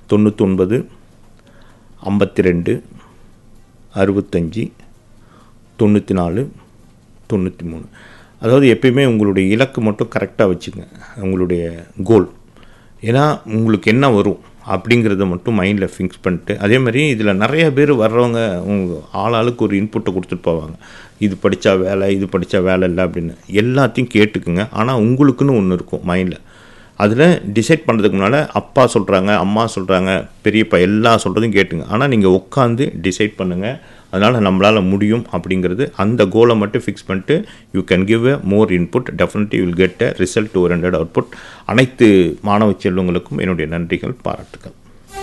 தொண்ணூற்றொன்பது ஐம்பத்தி ரெண்டு அறுபத்தஞ்சி தொண்ணூற்றி நாலு தொண்ணூற்றி மூணு அதாவது எப்பயுமே உங்களுடைய இலக்கு மட்டும் கரெக்டாக வச்சுங்க உங்களுடைய கோல் ஏன்னா உங்களுக்கு என்ன வரும் அப்படிங்கிறத மட்டும் மைண்டில் ஃபிக்ஸ் பண்ணிட்டு அதே மாதிரி இதில் நிறைய பேர் வர்றவங்க உங்க ஆளாளுக்கு ஒரு இன்புட்டை கொடுத்துட்டு போவாங்க இது படித்தா வேலை இது படித்தா வேலை இல்லை அப்படின்னு எல்லாத்தையும் கேட்டுக்குங்க ஆனால் உங்களுக்குன்னு ஒன்று இருக்கும் மைண்டில் அதில் டிசைட் பண்ணுறதுக்கு முன்னால் அப்பா சொல்கிறாங்க அம்மா சொல்கிறாங்க பெரியப்பா எல்லாம் சொல்கிறதையும் கேட்டுங்க ஆனால் நீங்கள் உட்காந்து டிசைட் பண்ணுங்கள் அதனால் நம்மளால் முடியும் அப்படிங்கிறது அந்த கோலை மட்டும் ஃபிக்ஸ் பண்ணிட்டு you can give a more input definitely will get a result oriented output அனைத்து மாணவ செல்வங்களுக்கும் என்னுடைய நன்றிகள் பாராட்டுகள்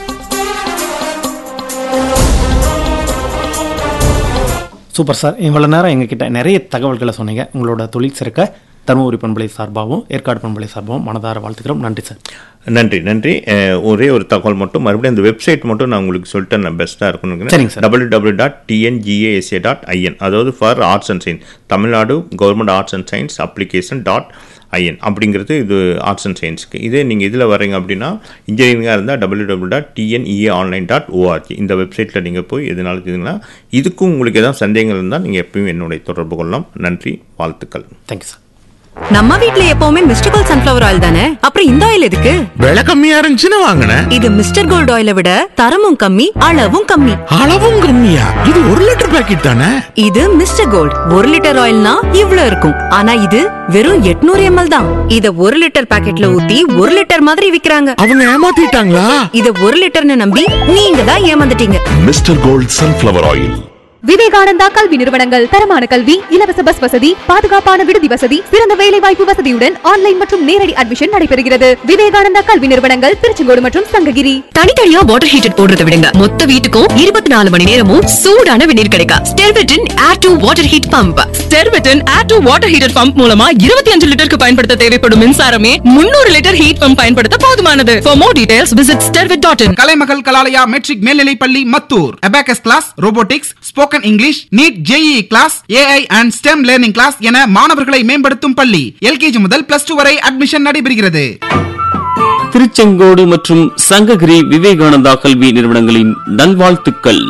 சூப்பர் சார் இவ்வளோ நேரம் எங்ககிட்ட நிறைய தகவல்களை சொன்னீங்க உங்களோட தொழில் சிறக்க தருமபுரி பண்பலை சார்பாகவும் ஏற்காடு பண்பலை சார்பாகவும் மனதார வாழ்த்துக்கிறோம் நன்றி சார் நன்றி நன்றி அஹ், ஒரே ஒரு தகவல் மட்டும் மறுபடியும் அந்த வெப்சைட் மட்டும் நான் உங்களுக்கு சொல்லிட்டேன் நான் பெஸ்ட்டாக சரிங்க இருக்கணும் sir. W W dot TNGASA dot I N அதாவது for arts and science Tamil Nadu government arts and science application dot I N அப்படிங்கிறது இது ஆர்ட்ஸ் அண்ட் சயின்ஸ்க்கு இதே நீங்கள் இதில் வரீங்க அப்படின்னா இன்ஜினியரிங்காக இருந்தால் W W dot TNEA online dot org இந்த வெப்சைட்டில் நீங்கள் போய் எதனால இதுங்களா இதுக்கும் உங்களுக்கு ஏதாவது சந்தேகங்கள் இருந்தால் நீங்கள் எப்பயும் என்னுடைய தொடர்பு கொள்ளலாம் நன்றி வாழ்த்துக்கள் தேங்க்யூ சார் நம்ம வீட்ல எப்பவுமே மிஸ்டர் கோல்ட் சன்ஃபிளவர் ஆயில் தானே அப்புறம் இந்த ஆயில் எதுக்கு விலை கம்மியா இருந்துச்சுன்னு வாங்கினேன் இது மிஸ்டர் கோல்ட் ஆயிலை விட தரமும் கம்மி அளவும் கம்மி அளவும் கம்மியா இது ஒரு லிட்டர் பாக்கெட் தானே இது மிஸ்டர் கோல்ட் ஒரு லிட்டர் ஆயில்னா இவ்ளோ இருக்கும் ஆனா இது வெறும் 800 எம்எல் தான் இத ஒரு லிட்டர் பாக்கெட்ல ஊத்தி ஒரு லிட்டர் மாதிரி விக்கிறாங்க அவங்க ஏமாத்திட்டாங்களா இத ஒரு லிட்டர்னு நம்பி நீங்க தான் ஏமாந்துட்டீங்க mister gold sunflower oil Vivekananda கல்வி நிறுவனங்கள் தரமான கல்வி இலவச பஸ் வசதி பாதுகாப்பான விடுதி வசதி சிறந்த வேலை வாய்ப்பு வசதியுடன் ஆன்லைன் மற்றும் நேரடி அட்மிஷன் நடைபெறுகிறது விவேகானந்தா கல்வி நிறுவனங்கள் திருச்செங்கோடு மற்றும் சங்ககிரி தனித்தனியா வாட்டர் ஹீட்டர் போடுறத விடுங்க மொத்த வீட்டுக்கும் இருபத்தி நாலு மணி நேரமும் சூடான வெந்நீர் கிடைக்கும் ஸ்டெர்வெட்டின் air to water heat pump ஸ்டெர்வெட்டின் air to water heater pump மூலமா இருபத்தி அஞ்சு லிட்டருக்கு பயன்படுத்த தேவைப்படும் மின்சாரமே முன்னூறு லிட்டர் ஹீட் பம்ப் பயன்படுத்த போதுமானது for more details visit Sterwet dot in Kalaimagal Kalalaya matric மேல்நிலைப் பள்ளி Mathur abacus class robotics spoken English NEET JEE class AI and STEM learning class என மாணவர்களை மேம்படுத்தும் பள்ளி எல்கேஜி முதல் பிளஸ் டூ வரை அட்மிஷன் நடைபெறுகிறது திருச்செங்கோடு மற்றும் சங்ககிரி விவேகானந்தா கல்வி நிறுவனங்களின் நல்வாழ்த்துக்கள்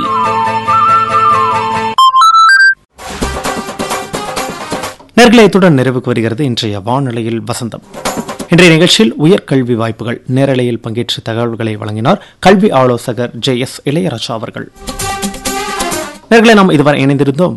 நேர்களையத்துடன் நிறைவுக்கு வருகிறது இன்றைய வானிலையில் வசந்தம் இன்றைய நிகழ்ச்சியில் உயர்கல்வி வாய்ப்புகள் நேரலையில் பங்கேற்று தகவல்களை வழங்கினார் கல்வி ஆலோசகர் ஜே எஸ் இளையராஜா அவர்கள் நேர்களை நாம் இதுவரை இணைந்திருந்தோம்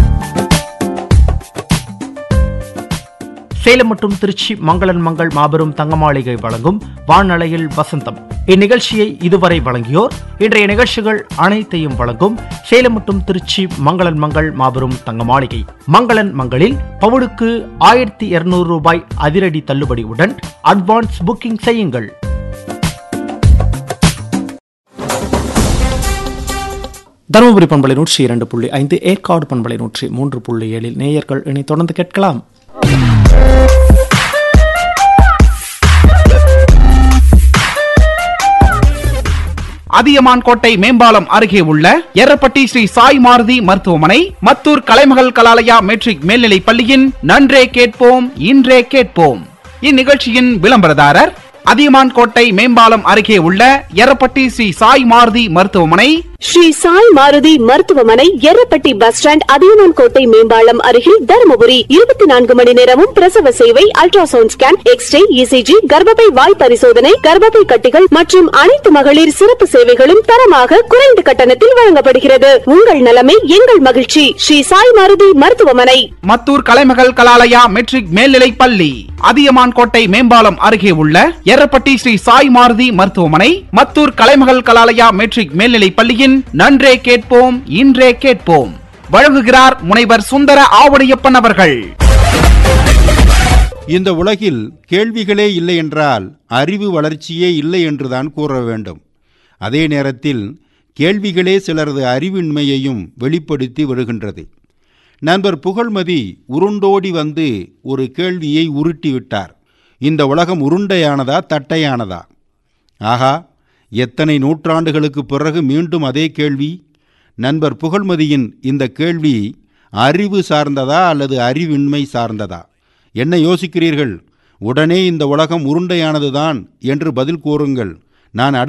சேலம் மற்றும் திருச்சி மங்களன் மங்கள் மாபெரும் தங்கமாளிகை வழங்கும் வானலையில் வசந்தம் இந்நிகழ்ச்சியை இதுவரை வழங்கியோர் இன்றைய நிகழ்ச்சிகள் அனைத்தையும் வழங்கும் சேலம் மற்றும் திருச்சி மங்களன் மங்கள் மாபெரும் தங்கமாளிகை மங்களன் மங்களில் பவுனுக்கு ஆயிரத்தி இருநூறு ரூபாய் அதிரடி தள்ளுபடியுடன் அட்வான்ஸ் புக்கிங் செய்யுங்கள் தருமபுரி பண்பலை நூற்றி இரண்டு புள்ளி ஐந்து ஏற்காடு பண்பலை நூற்றி மூன்று புள்ளி ஏழில் நேயர்கள் இனி தொடர்ந்து கேட்கலாம் அதியமான் கோட்டை மேம்பாலம் அருகே உள்ள எர்ரப்பட்டி ஸ்ரீ சாய் மாருதி மருத்துவமனை மத்தூர் கலைமகள் கலாலயா மெட்ரிக் மேல்நிலைப் பள்ளியின் நன்றே கேட்போம் இன்றே கேட்போம் இந்நிகழ்ச்சியின் விளம்பரதாரர் அதியமான் கோட்டை மேம்பாலம் அருகே உள்ள எர்ரப்பட்டி ஸ்ரீ சாய் மாருதி மருத்துவமனை ஸ்ரீ சாய் மாருதி மருத்துவமனை எர்ரப்பட்டி பஸ் ஸ்டாண்ட் அதியமான் கோட்டை மேம்பாலம் அருகில் தருமபுரி இருபத்தி நான்கு மணி நேரமும் பிரசவ சேவை அல்ட்ராசவுண்ட் ஸ்கேன் எக்ஸ்ரே இசிஜி கர்ப்பப்பை வாய் பரிசோதனை கர்ப்பப்பை கட்டிகள் மற்றும் அனைத்து மகளிர் சிறப்பு சேவைகளும் தரமாக குறைந்த கட்டணத்தில் வழங்கப்படுகிறது உங்கள் நலமே எங்கள் மகிழ்ச்சி ஸ்ரீ சாய் மாருதி மருத்துவமனை மத்தூர் கலைமகள் கலாலயா மெட்ரிக் மேல்நிலைப் பள்ளி அதியமான் கோட்டை மேம்பாலம் அருகே உள்ள எர்ரப்பட்டி ஸ்ரீ சாய் மாருதி மருத்துவமனை மத்தூர் கலைமகள் கலாலயா மெட்ரிக் மேல்நிலைப் பள்ளியின் நன்றே கேட்போம் இன்றே கேட்போம் வழங்குகிறார் முனைவர் சுந்தர ஆவடியப்பன் அவர்கள் இந்த உலகில் கேள்விகளே இல்லை என்றால் அறிவு வளர்ச்சியே இல்லை என்றுதான் கூற வேண்டும் அதே நேரத்தில் கேள்விகளே சிலரது அறிவின்மையையும் வெளிப்படுத்தி வருகின்றது நண்பர் புகழ்மதி உருண்டோடி வந்து ஒரு கேள்வியை உருட்டி விட்டார் இந்த உலகம் உருண்டையானதா தட்டையானதா ஆகா எத்தனை நூற்றாண்டுகளுக்கு பிறகு மீண்டும் அதே கேள்வி நண்பர் புகழ்மதியின் இந்த கேள்வி அறிவு சார்ந்ததா அல்லது அறிவின்மை சார்ந்ததா என்ன யோசிக்கிறீர்கள் உடனே இந்த உலகம் உருண்டையானதுதான் என்று பதில் கூறுங்கள் நான்